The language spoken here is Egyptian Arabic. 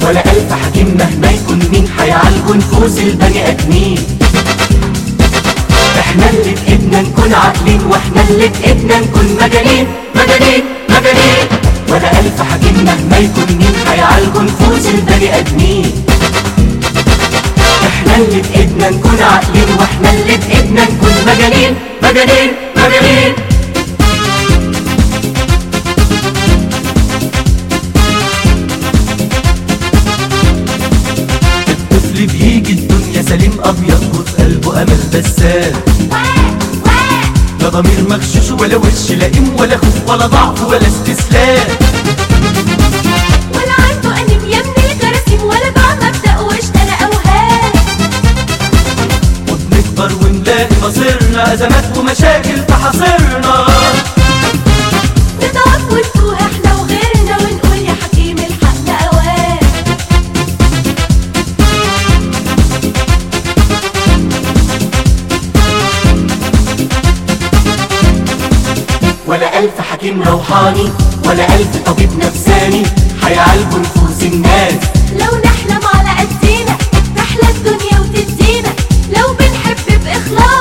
ولا ألف حكيم مهما يكون مين هيعالجوا نفوس البني آدمين احنا اللي بإيدنا نكون عاقلين واحنا اللي بإيدنا نكون مجانين مجانين مجانين ولا ألف حكيم مهما يكون مين هيعالجوا نفوس البني آدمين احنا اللي بإيدنا نكون عاقلين واحنا اللي بإيدنا نكون مجانين مجانين مجانين الطفل بيجي الدنيا سليم ابيض وفي قلبه امل بسام لا ضمير مغشوش ولا وش لئيم ولا خوف ولا ضعف ولا استسلام ولا عنده أنيميا من الجراثيم ولا باع مبدأ واشترى أوهام وبنكبر ونلاقي مصيرنا ازمات ومشاكل تحاصرنا نضعف ونتوه احنا وغيرنا ونقول يا حكيم الحق أوام ولا ألف حكيم روحاني ولا ألف طبيب نفساني هيعالجوا نفوس الناس لو نحلم على قدينا تحلى الدنيا وتدينا لو بنحب بإخلاص